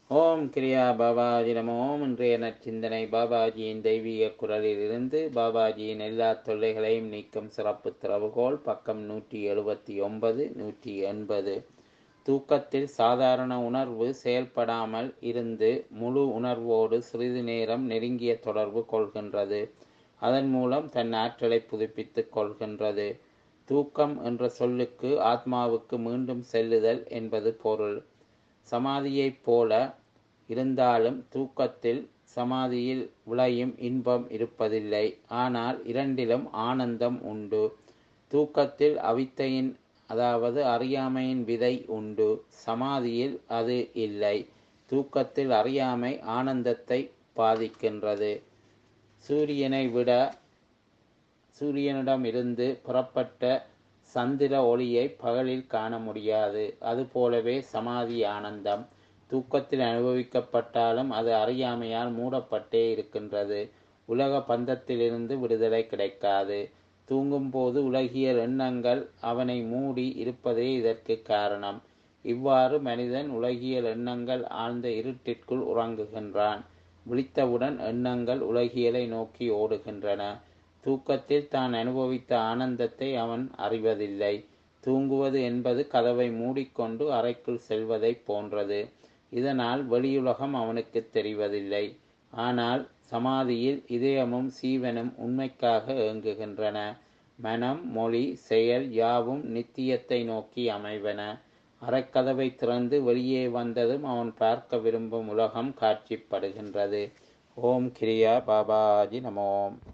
ஓம் கிரியா பாபாஜி நம ஓம் இன்றைய நற்சிந்தனை பாபாஜியின் தெய்வீக குரலில் இருந்து பாபாஜியின் எல்லா தொல்லைகளையும் நீக்கும் சிறப்பு திறவுகோல் பக்கம் நூற்றி எழுபத்தி ஒன்பது நூற்றி எண்பது தூக்கத்தில் சாதாரண உணர்வு செயல்படாமல் இருந்து முழு உணர்வோடு சிறிது நேரம் நெருங்கிய தொடர்பு கொள்கின்றது அதன் மூலம் தன் ஆற்றலை புதுப்பித்துக் கொள்கின்றது தூக்கம் என்ற சொல்லுக்கு ஆத்மாவுக்கு மீண்டும் செல்லுதல் என்பது பொருள் சமாதியைப் போல இருந்தாலும் தூக்கத்தில் சமாதியில் விளையும் இன்பம் இருப்பதில்லை ஆனால் இரண்டிலும் ஆனந்தம் உண்டு தூக்கத்தில் அவித்தையின் அதாவது அறியாமையின் விதை உண்டு சமாதியில் அது இல்லை தூக்கத்தில் அறியாமை ஆனந்தத்தை பாதிக்கின்றது சூரியனை விட சூரியனிடம் இருந்து புறப்பட்ட சந்திர ஒளியை பகலில் காண முடியாது அதுபோலவே சமாதி ஆனந்தம் தூக்கத்தில் அனுபவிக்கப்பட்டாலும் அது அறியாமையால் மூடப்பட்டே இருக்கின்றது உலக பந்தத்திலிருந்து விடுதலை கிடைக்காது தூங்கும்போது உலகியல் எண்ணங்கள் அவனை மூடி இருப்பதே இதற்கு காரணம் இவ்வாறு மனிதன் உலகியல் எண்ணங்கள் ஆழ்ந்த இருட்டிற்குள் உறங்குகின்றான் விழித்தவுடன் எண்ணங்கள் உலகியலை நோக்கி ஓடுகின்றன தூக்கத்தில் தான் அனுபவித்த ஆனந்தத்தை அவன் அறிவதில்லை தூங்குவது என்பது கதவை மூடிக்கொண்டு அறைக்குள் செல்வதை போன்றது இதனால் வெளியுலகம் அவனுக்கு தெரிவதில்லை ஆனால் சமாதியில் இதயமும் சீவனும் உண்மைக்காக ஏங்குகின்றன மனம் மொழி செயல் யாவும் நித்தியத்தை நோக்கி அமைவன அறைக்கதவை திறந்து வெளியே வந்ததும் அவன் பார்க்க விரும்பும் உலகம் காட்சிப்படுகின்றது ஓம் கிரியா பாபாஜி நமோம்